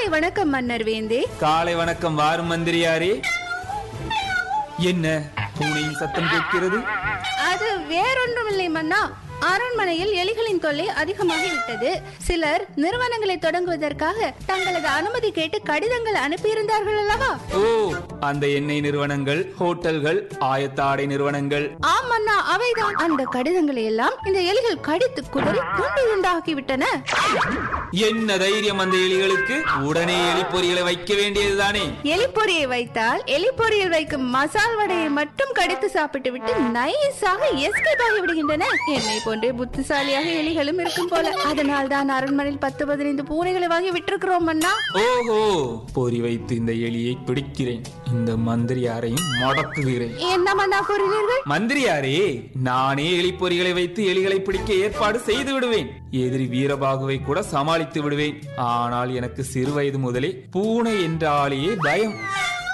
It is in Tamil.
காலை வணக்கம் மன்னர் வேந்தே காலை வணக்கம் வாரும் மந்திரியாரே என்ன பூனையின் சத்தம் கேட்கிறது அது வேறொன்றுமில்லை மன்னா அரண்மனையில் எலிகளின் தொல்லை அதிகமாகிவிட்டது சிலர் நிறுவனங்களை தொடங்குவதற்காக தங்களது அனுமதி கேட்டு கடிதங்கள் அனுப்பியிருந்தார்கள் அல்லவா ஓ அந்த எண்ணெய் நிறுவனங்கள் ஹோட்டல்கள் ஆயத்த ஆடை நிறுவனங்கள் ஆம் மன்னா அவைதான் அந்த கடிதங்களை எல்லாம் இந்த எலிகள் கடித்து குதறி துண்டு துண்டாக்கி விட்டன என்ன தைரியம் அந்த எலிகளுக்கு உடனே எலி பொறிகளை வைக்க வேண்டியதுதானே எலிப்பொரியை வைத்தால் எலிப்பொரியில் வைக்கும் மசால் வடையை மட்டும் கடித்து சாப்பிட்டு விட்டு நைஸாக எஸ்கேப் ஆகி விடுகின்றன என்னை போன்றே புத்திசாலியாக எலிகளும் இருக்கும் போல அதனால் தான் அரண்மனையில் பத்து பதினைந்து பூனைகளை வாங்கி விட்டிருக்கிறோம் மன்னா ஓஹோ பொறி வைத்து இந்த எலியை பிடிக்கிறேன் இந்த மந்திரியாரையும் முடக்குகிறேன் என்ன மன்னா கூறினீர்கள் மந்திரியாரே நானே எலி பொறிகளை வைத்து எலிகளை பிடிக்க ஏற்பாடு செய்து விடுவேன் எதிரி வீரபாகுவை கூட சமாளித்து விடுவேன் ஆனால் எனக்கு சிறு வயது முதலே பூனை என்றாலேயே பயம்